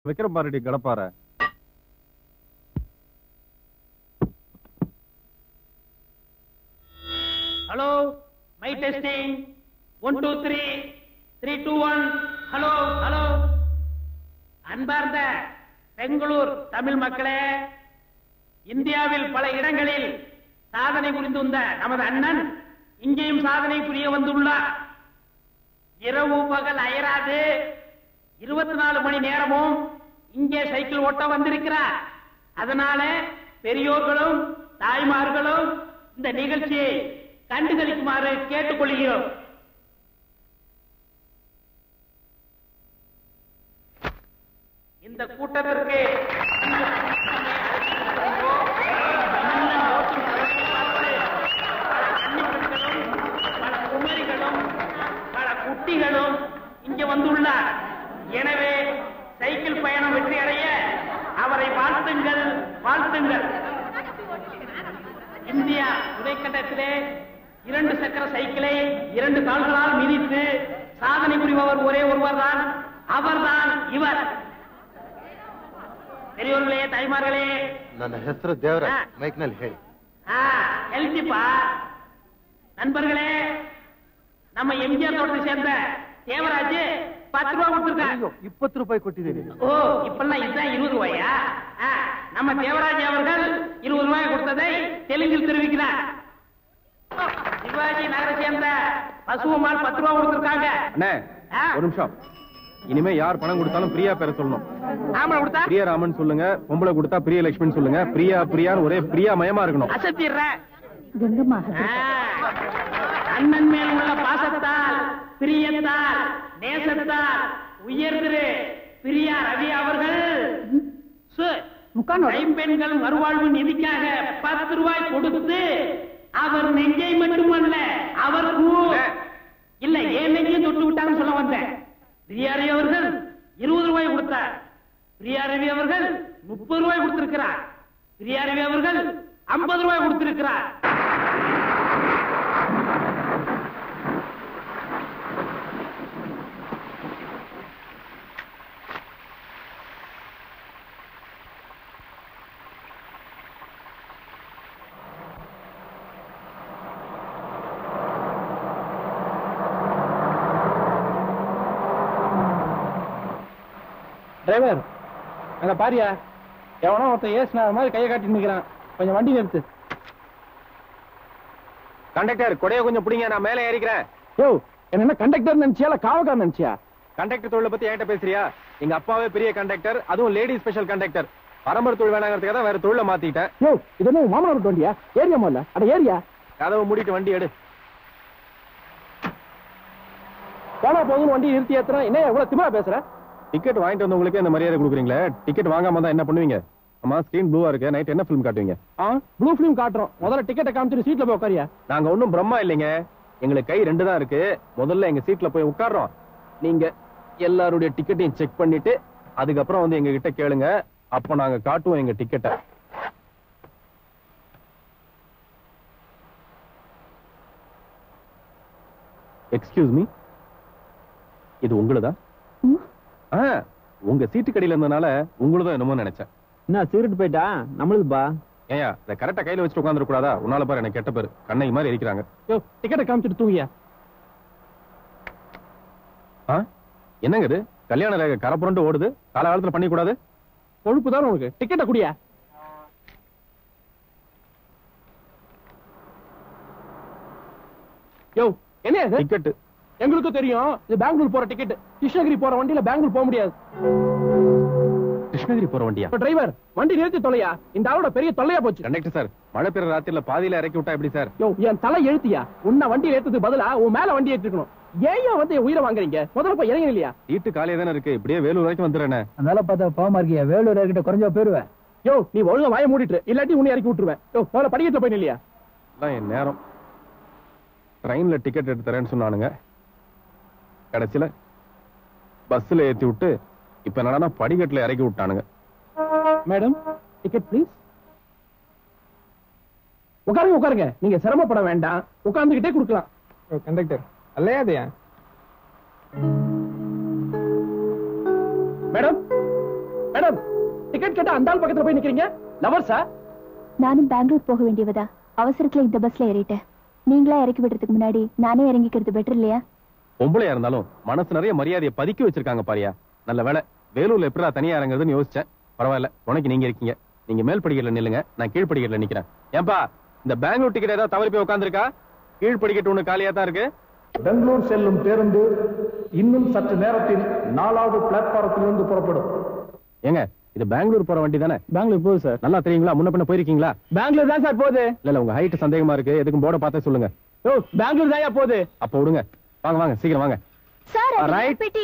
வைக்கிற பாருடி கடப்பார hello mic testing one two three three two one hello hello அன்பார்ந்த பெங்களூர் தமிழ் மக்களே இந்தியாவில் பல இடங்களில் சாதனை புரிந்து வந்த நமது அண்ணன் இங்கேயும் சாதனை புரிய வந்துள்ளார் இரவு பகல் அயராது இருபத்தி நாலு மணி நேரமும் இங்கே சைக்கிள் ஓட்ட வந்திருக்கிறார் அதனால பெரியோர்களும் தாய்மார்களும் இந்த நிகழ்ச்சியை கண்டுகளிக்குமாறு கேட்டுக்கொள்கிறோம் இந்த கூட்டத்திற்கு பல குமரிகளும் பல குட்டிகளும் இங்க வந்துள்ளார் எனவே சைக்கிள் பயணம் வெற்றி அடைய அவரை வாழ்த்துங்கள் வாழ்த்துங்கள் இந்தியா துணைக்கண்டத்திலே இரண்டு சக்கர சைக்கிளை இரண்டு கால்களால் மிதித்து சாதனை புரிபவர் ஒரே ஒருவர் தான் அவர்தான் இவர் பெரியவர்களே தாய்மார்களே ನನ್ನ ಹೆಸರು ದೇವರಾಜ್ ಹಾ. ಮೈಕ್ನಲ್ಲಿ ಹೇಳಿ ஆ, எழுதிப்பா நண்பர்களே நம்ம எம்ஜிஆர் தோட்டத்தை சேர்ந்த தேவராஜ் பத்து ரூபா கொடுத்துருக்காங்க ಇಪ್ಪತ್ತು ರೂಪಾಯಿ ಕೊಟ್ಟಿದ್ದೀನಿ ஓ இப்பெல்லாம் இதுதான் இருபது ரூபாயா ஆ, நம்ம தேவராஜ் அவர்கள் இருபது ரூபாய் கொடுத்ததை தெலுங்கில் தெரிவிக்கிறார் சிவாஜி நகரை சேர்ந்த பசுவமால் பத்து ரூபா கொடுத்திருக்காங்க அண்ணே ஆ. ஒரு நிமிஷம் இனிமே யார் பணம் கொடுத்தாலும் பிரியா பேர சொல்லணும் ஆமா கொடுத்தா பிரியராமன் சொல்லுங்க பொம்பளை கொடுத்தா பிரியலட்சுமின்னு சொல்லுங்க பிரியா பிரியான்னு ஒரே பிரியா மயமா இருக்கணும் அசத்திடுறேன் கங்கம்மா ஆ, அண்ணன் மேல் உள்ள பாசத்தால் பிரியத்தால் நேசத்தால் உயர்திரு பிரியா ரவி அவர்கள் சு, முக்கானோட கைம்பெண்கள் மறுவாழ்வு நிதிக்காக பத்து ரூபாய் கொடுத்து அவர் நெஞ்சை மட்டுமல்ல அவர் கூ- இல்ல ஏன் நெஞ்சையும் தொட்டு விட்டாங்கன்னு சொல்ல வந்தேன் பிரியா ரவி அவர்கள் இருபது ரூபாய் கொடுத்தார் பிரியா ரவி அவர்கள் முப்பது ரூபாய் கொடுத்திருக்கிறார் பிரியா ரவி அவர்கள் ஐம்பது ரூபாய் கொடுத்திருக்கிறார் டிரைவர் அங்க பாரியா எவனோ ஒருத்தன் ஏசுன மாதிரி கையை காட்டி நிக்கிறான் கொஞ்சம் வண்டி நிறுத்து கண்டக்டர் கொடைய கொஞ்சம் பிடிங்க நான் மேலே ஏறிக்கிறேன் யோ என்ன என்ன கண்டக்டர் நினைச்சியா இல்ல காவக்கார் நினைச்சியா கண்டக்டர் தொழிலை பத்தி என்கிட்ட பேசுறியா எங்க அப்பாவே பெரிய கண்டக்டர் அதுவும் லேடி ஸ்பெஷல் கண்டக்டர் பரம்பரை தொழில் வேணாங்கிறதுக்காக தான் வேற தொழிலை மாத்திட்டேன் யோ இது என்ன உன் மாமனார் வீட்டு வண்டியா ஏரியா முதல்ல அட ஏரியா கதவை மூடிட்டு வண்டி எடு போனா போதும் வண்டி நிறுத்தி ஏத்துறேன் என்ன எவ்வளவு திமிரா பேசுற டிக்கெட் வாங்கிட்டு வந்தவங்களுக்கு இந்த மரியாதை கொடுக்குறீங்களே டிக்கெட் வாங்காம தான் என்ன பண்ணுவீங்க அம்மா ஸ்கிரீன் ப்ளூவா இருக்கு நைட் என்ன ஃபிலிம் காட்டுவீங்க ஆ ப்ளூ ஃபிலிம் காட்டுறோம் முதல்ல டிக்கெட்டை காமிச்சிட்டு சீட்ல போய் உட்காரியா நாங்க ஒண்ணும் பிரம்மா இல்லைங்க எங்களுக்கு கை ரெண்டு தான் இருக்கு முதல்ல எங்க சீட்ல போய் உட்கார்றோம் நீங்க எல்லாருடைய டிக்கெட்டையும் செக் பண்ணிட்டு அதுக்கப்புறம் வந்து எங்க கிட்ட கேளுங்க அப்ப நாங்க காட்டுவோம் எங்க டிக்கெட்டை எக்ஸ்கியூஸ் மீ இது உங்களுதா ஆ உங்க சீட்டு கடையில இருந்தனால உங்களுதான் என்னமோ நினைச்சேன் என்ன சீருட்டு போயிட்டா நம்மளுதுப்பா ஏயா இதை கரெக்டா கையில வச்சுட்டு உட்காந்துட கூடாதா உன்னால பாரு எனக்கு கெட்ட பேரு கண்ணை மாதிரி இருக்கிறாங்க யோ டிக்கெட்டை காமிச்சிட்டு தூங்கியா ஆ என்னங்க இது கல்யாண ரேகை கரை புரண்டு ஓடுது காலகாலத்துல பண்ணி கூடாது கொழுப்பு தான் உனக்கு டிக்கெட்டை குடியா யோ என்ன இது டிக்கெட் எங்களுக்கும் தெரியும் இது பெங்களூர் போற டிக்கெட் கிருஷ்ணகிரி போற வண்டியில பெங்களூர் போக முடியாது கிருஷ்ணகிரி போற வண்டியா இப்ப டிரைவர் வண்டி நிறுத்தி தொலையா இந்த ஆளோட பெரிய தொல்லையா போச்சு கண்டக்டர் சார் மழை பெய்ற ராத்திரில பாதியில இறக்கி விட்டா எப்படி சார் யோ என் தலை எழுத்தியா உன்னை வண்டி ஏத்துறதுக்கு பதிலா உன் மேல வண்டி ஏற்றிருக்கணும் ஏன் ஏன் வந்து என் உயிரை வாங்குறீங்க முதல்ல போய் இறங்க இல்லையா சீட்டு காலியா தானே இருக்கு இப்படியே வேலூர் வரைக்கும் வந்துடுறேன் அதனால பார்த்தா பாவமா இருக்கியா வேலூர் கிட்ட குறைஞ்சா போயிருவேன் யோ நீ ஒழுங்கா வாய மூடிட்டு இல்லாட்டி உன்னை இறக்கி விட்டுருவேன் யோ முதல்ல படிக்கட்டுல போய் இல்லையா அதான் என் நேரம் ட்ரெயின்ல டிக்கெட் எடுத்து தரேன்னு சொன்னானுங்க கடைசியில பஸ்ல ஏத்தி விட்டு இப்ப என்னடா படிக்கட்டுல இறக்கி விட்டானுங்க மேடம் டிக்கெட் ப்ளீஸ் உட்காருங்க உட்காருங்க நீங்க சிரமப்பட வேண்டாம் உட்கார்ந்துகிட்டே கொடுக்கலாம் ಕಂಡಕ್ಟರ್ ಅಲ್ಲೇ ಅದೆಯಾ மேடம் டிக்கெட் கேட்டா அந்த ஆள் பக்கத்துல போய் நிக்கிறீங்க லவர் சார் நானும் பெங்களூர் போக வேண்டியவதா அவசரத்துல இந்த பஸ்ல ஏறிட்டேன் நீங்களா இறக்கி விடுறதுக்கு முன்னாடி நானே இறங்கிக்கிறது பெட்டர் இல்லையா பொம்பளையா இருந்தாலும் மனசு நிறைய மரியாதையை பதுக்கி வச்சிருக்காங்க பாரியா நல்ல வேலை வேலூர்ல எப்படா தனியா இறங்குறதுன்னு யோசிச்சேன் பரவாயில்ல உனக்கு நீங்க இருக்கீங்க நீங்க மேல் படிக்கட்டுல நில்லுங்க நான் கீழ் படிக்கட்டுல நிக்கிறேன் ஏன்பா இந்த பெங்களூர் டிக்கெட் ஏதாவது தவறி போய் உட்காந்துருக்கா கீழ் படிக்கட்டு ஒண்ணு காலியா தான் இருக்கு பெங்களூர் செல்லும் பேருந்து இன்னும் சற்று நேரத்தில் நாலாவது பிளாட்பாரத்திலிருந்து புறப்படும் ஏங்க இது பெங்களூர் போற வண்டி தானே பெங்களூர் போகுது சார் நல்லா தெரியுங்களா முன்ன பின்ன போயிருக்கீங்களா பெங்களூர் தான் சார் போகுது இல்ல இல்ல உங்க ஹைட் சந்தேகமா இருக்கு எதுக்கும் போர்டை பார்த்தே சொல்லுங்க ஓ பெங்களூர் தான் போகுது அப்ப விடுங்க வாங்க வாங்க சீக்கிரம் வாங்க சார் அது Right. பெட்டி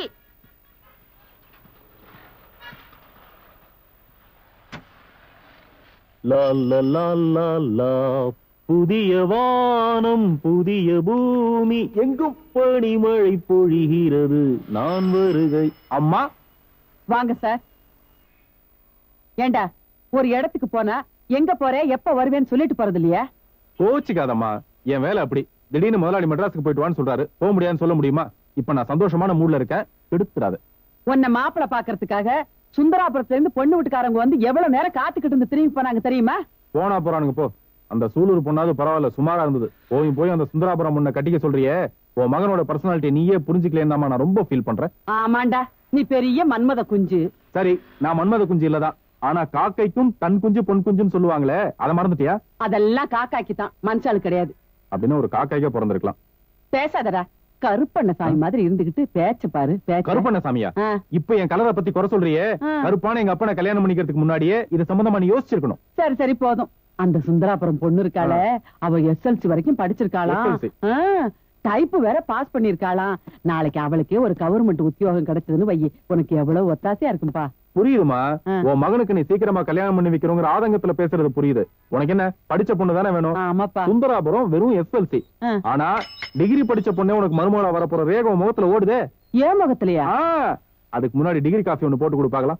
லா லா லா லா லா புதிய வானம் புதிய பூமி எங்கும் பனிமழை பொழிகிறது நான் வருகை அம்மா வாங்க சார் ஏண்டா ஒரு இடத்துக்கு போனா எங்க போற எப்ப வருவேன்னு சொல்லிட்டு போறது இல்லையா கோச்சிக்காதம்மா என் வேலை அப்படி திடீர்னு முதலாளி மெட்ராஸுக்கு போயிட்டு வான்னு சொல்றாரு போக முடியாதுன்னு சொல்ல முடியுமா இப்ப நான் சந்தோஷமான மூட்ல இருக்கேன் எடுத்துறாது உன்னை மாப்பிளை பாக்குறதுக்காக சுந்தராபுரத்துல இருந்து பொண்ணு வீட்டுக்காரங்க வந்து எவ்வளவு நேரம் காத்துக்கிட்டு இருந்து திரும்பி போனாங்க தெரியுமா போனா போறானுங்க போ அந்த சூலூர் பொண்ணாவது பரவாயில்ல சுமாரா இருந்தது போய் போய் அந்த சுந்தராபுரம் முன்ன கட்டிக்க சொல்றியே உன் மகனோட பர்சனாலிட்டி நீயே புரிஞ்சுக்கலேன்னு நான் ரொம்ப ஃபீல் பண்றேன் ஆமாண்டா நீ பெரிய மன்மத குஞ்சு சரி நான் மன்மத குஞ்சு இல்லதான் ஆனா காக்கைக்கும் தன் குஞ்சு பொன் குஞ்சுன்னு சொல்லுவாங்களே அதை மறந்துட்டியா அதெல்லாம் காக்காக்கி தான் மனுஷாளு கிடையாது அப்படின்னு ஒரு காக்கைக்கே பிறந்திருக்கலாம் பேசாதடா கருப்பண்ண சாமி மாதிரி இருந்துகிட்டு பேச்ச பாரு பேச்ச கருப்பண்ண சாமியா ஆ. இப்ப என் கலரை பத்தி குறை சொல்றியே ஆ. கருப்பான எங்க அப்பனை கல்யாணம் பண்ணிக்கிறதுக்கு முன்னாடியே இது சம்பந்தமா நீ யோசிச்சிருக்கணும் சரி சரி போதும் அந்த சுந்தராபுரம் பொண்ணு இருக்காள அவ எஸ்எல்சி வரைக்கும் படிச்சிருக்காளாம் SLC. டைப் வேற பாஸ் பண்ணிருக்காளாம் நாளைக்கு அவளுக்கே ஒரு கவர்மெண்ட் உத்தியோகம் கிடைச்சதுன்னு வை உனக்கு எவ்வளவு ஒத்தாசையா இருக்கும்பா புரியுதுமா ஆ. உன் மகனுக்கு நீ சீக்கிரமா கல்யாணம் பண்ணி வைக்கிறோங்கிற ஆதங்கத்துல பேசுறது புரியுது உனக்கு என்ன படிச்ச பொண்ணு தானே வேணும் ஆமாப்பா சுந்தராபுரம் வெறும் எஸ்எல்சி ஆ. ஆனா டிகிரி படிச்ச பொண்ணே உனக்கு மருமகளா வரப்போற ரேகம் உன் முகத்துல ஓடுதே ஏன் முகத்திலயா ஆ, அதுக்கு முன்னாடி டிகிரி காஃபி ஒண்ணு போட்டு கொடுப்பாங்களா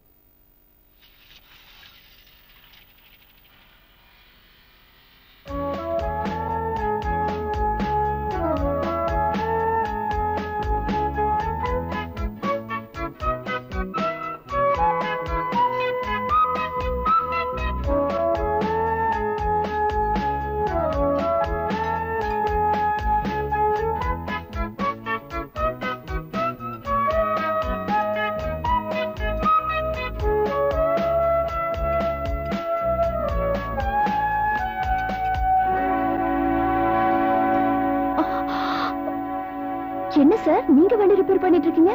என்ன சார் நீங்க வண்டி ரிப்பேர் பண்ணிட்டு இருக்கீங்க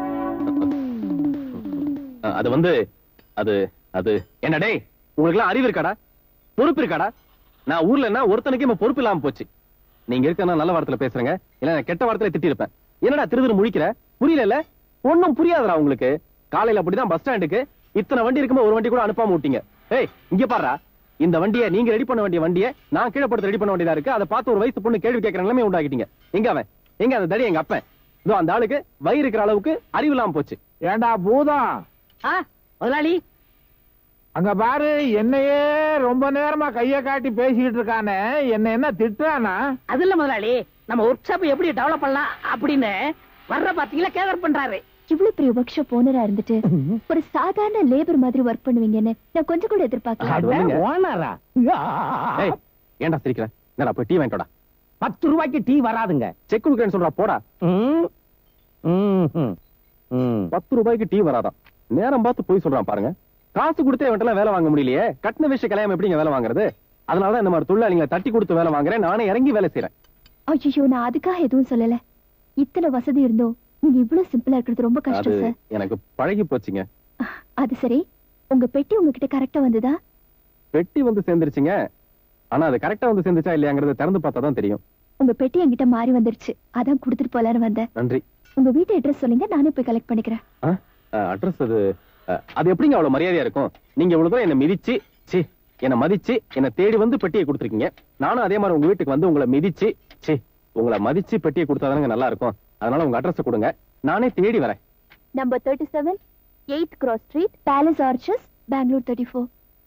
அது வந்து அது அது என்ன டேய் உங்களுக்கு எல்லாம் அறிவு இருக்காடா பொறுப்பு இருக்காடா நான் ஊர்ல என்ன ஒருத்தனுக்கு இப்ப பொறுப்பு இல்லாம போச்சு நீங்க இருக்க நல்ல வார்த்தையில பேசுறேங்க இல்ல நான் கெட்ட வார்த்தையில திட்டி இருப்பேன் என்னடா திரு திரு முழிக்கிற புரியல ஒண்ணும் புரியாதுடா உங்களுக்கு காலையில அப்படிதான் பஸ் ஸ்டாண்டுக்கு இத்தனை வண்டி இருக்கும்போது ஒரு வண்டி கூட அனுப்பாம விட்டீங்க ஏய் இங்க பாருடா இந்த வண்டியை நீங்க ரெடி பண்ண வேண்டிய வண்டியை நான் கீழே படுத்து ரெடி பண்ண வேண்டியதா இருக்கு அதை பார்த்து ஒரு வயசு பொண்ணு கேள்வி கேட்கற நிலைமை உண்டாக்கிட்டீங்க எங்க அவன் எங்க அந்த தடி எங்க அப்பன் இதோ அந்த ஆளுக்கு வயிறு இருக்கிற அளவுக்கு அறிவு இல்லாம போச்சு ஏண்டா பூதம் ஆ, முதலாளி அங்க பாரு என்னையே ரொம்ப நேரமா கைய காட்டி பேசிக்கிட்டு இருக்கானே என்ன என்ன திட்டுறானா அது இல்ல முதலாளி நம்ம ஒர்க் ஷாப் எப்படி டெவலப் பண்ணலாம் அப்படின்னு வர்ற பாத்தீங்களா கேதர் பண்றாரு இவ்வளவு பெரிய ஒர்க் ஷாப் ஓனரா இருந்துட்டு ஒரு சாதாரண லேபர் மாதிரி ஒர்க் பண்ணுவீங்கன்னு நான் கொஞ்சம் கூட எதிர்பார்க்கல அது வந்துங்க. ஓனரா ஏய் ஏன்டா சிரிக்கிற என்னடா போய் டீ வாங்கிட்டோடா பத்து ரூபாய்க்கு டீ வராதுங்க செக் கொடுக்கறேன்னு சொல்றா போடா ம். ம், ம், ம். பத்து ரூபாய்க்கு டீ வராதாம் நேரம் பார்த்து போய் சொல்றான் பாருங்க காசு கொடுத்தே இவன்ட்டெல்லாம் வேலை வாங்க முடியலையே கட்டின விஷயம் கல்யாணம் எப்படிங்க வேலை வாங்குறது அதனாலதான் இந்த மாதிரி தொழிலாளிகளை தட்டி கொடுத்து வேலை வாங்குறேன் நானே இறங்கி வேலை செய்யறேன் ஐயோ நான் அதுக்காக எதுவும் சொல்லல இத்தனை வசதி இருந்தோம் நீங்க இவ்வளவு சிம்பிளா இருக்கிறது ரொம்ப அது கஷ்டம் சார் எனக்கு பழகி போச்சுங்க அது சரி உங்க பெட்டி உங்ககிட்ட கரெக்டா வந்ததா பெட்டி வந்து சேர்ந்துருச்சுங்க ஆனா அது கரெக்டா வந்து சேர்ந்துச்சா இல்லையாங்கறத திறந்து பார்த்தா தான் தெரியும் உங்க பெட்டி என்கிட்ட மாறி வந்துருச்சு அதான் கொடுத்துட்டு போலான்னு வந்தேன் நன்றி உங்க வீட்டு அட்ரஸ் சொல்லுங்க நானே போய் கலெக்ட் பண்ணிக்கிறேன் அட்ரஸ் அது அஹ், அது எப்படிங்க அவ்வளவு மரியாதையா இருக்கும் நீங்க இவ்வளவு தூரம் என்ன மிதிச்சு சி என்ன மதிச்சு என்ன தேடி வந்து பெட்டியை கொடுத்துருக்கீங்க நானும் அதே மாதிரி உங்க வீட்டுக்கு வந்து உங்களை மிதிச்சு சி உங்களை மதிச்சு பெட்டியை கொடுத்தாதானங்க நல்லா இருக்கும் அதனால உங்க அட்ரஸ் கொடுங்க நானே தேடி வரேன் number thirty seven eighth cross street palace arches Bangalore thirty four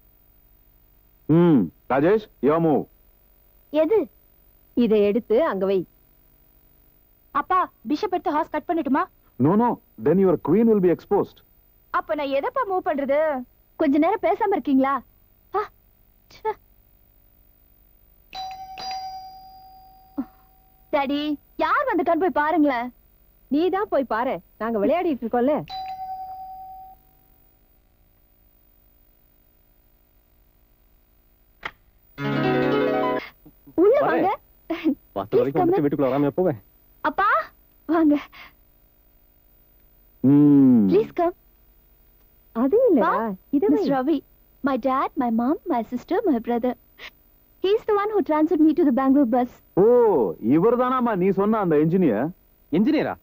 hmm Rajesh யோமு எது இதை எடுத்து அங்க வை அப்பா பிஷப் எடுத்து ஹாஸ் கட் பண்ணட்டுமா no no then your queen will be exposed அப்ப நான் எதப்பா மூவ் பண்றது கொஞ்ச நேரம் பேசாம இருக்கீங்களா ஆ, ச்சே. டாடி யார் வந்துட்டான்னு போய் பாருங்களேன் நீ தான் போய் பாரு நாங்க விளையாடிட்டு இருக்கோம்ல உள்ள வரேன். வாங்க வாசல் வரைக்கும் வந்துட்டு வீட்டுக்குள்ள வராம போவேன் அப்பா வாங்க ப்ளீஸ் கம் அது இல்ல வா. இது Miss Ravi, my dad, my mom, my sister, my brother. He's the one who transferred me to the Bangalore bus. ஓ இவர்தானாமா நீ சொன்ன அந்த இன்ஜினியர் இன்ஜினியரா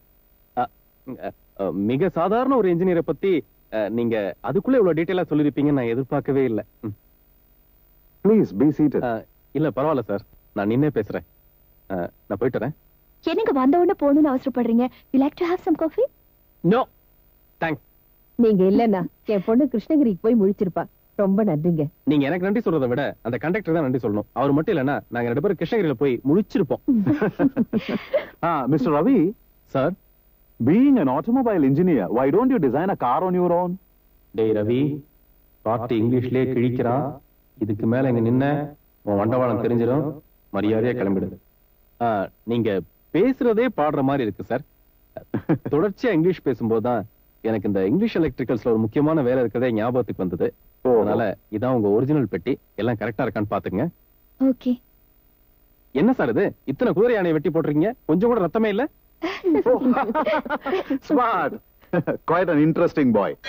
மிக சாதாரண ஒரு இன்ஜினியரை பத்தி அ, நீங்க அதுக்குள்ள இவ்வளவு டீட்டெயிலா சொல்லிருப்பீங்கன்னு நான் எதிர்பார்க்கவே இல்ல ம். ப்ளீஸ் பி சீட்டட் அ, இல்ல பரவாயில்ல சார் நான் நின்னே பேசுறேன் அ, நான் போயிட்டு வரேன் என்னங்க வந்த உடனே போகணும்னு அவசரப்படுறீங்க you like to have some coffee no thanks நீங்க இல்லன்னா என் பொண்ணு கிருஷ்ணகிரிக்கு போய் முழிச்சிருப்பா ரொம்ப நன்றிங்க நீங்க எனக்கு நன்றி சொல்றதை விட அந்த கண்டக்டர் தான் நன்றி சொல்லணும் அவர் மட்டும் இல்லைன்னா நாங்க ரெண்டு பேரும் கிருஷ்ணகிரியில போய் முழிச்சிருப்போம் ஆ mister Ravi sir being an automobile engineer why don't you design a car on your own டேய் ரவி பாட்டு இங்கிலீஷ்லயே கிழிக்கிறான் இதுக்கு மேல இங்க நின்ன உன் வண்டவாளம் தெரிஞ்சிடும் மரியாதையா கிளம்பிடு ஆ, நீங்க பேசுறதே பாடுற மாதிரி இருக்கு சார் தொடர்ச்சியா இங்கிலீஷ் பேசும்போது தான் எனக்கு இந்த இங்கிலீஷ் எலக்ட்ரிக்கல்ஸ்ல ஒரு முக்கியமான வேலை இருக்கிறதே ஞாபகத்துக்கு வந்தது அதனால இதான் உங்க ஒரிஜினல் பெட்டி எல்லாம் கரெக்டா இருக்கான்னு பாத்துங்க ஓகே என்ன சார் இது இத்தனை குதிரை யானையை வெட்டி போட்டிருக்கீங்க கொஞ்சம் கூட ரத்தமே இல்ல smart quite an interesting boy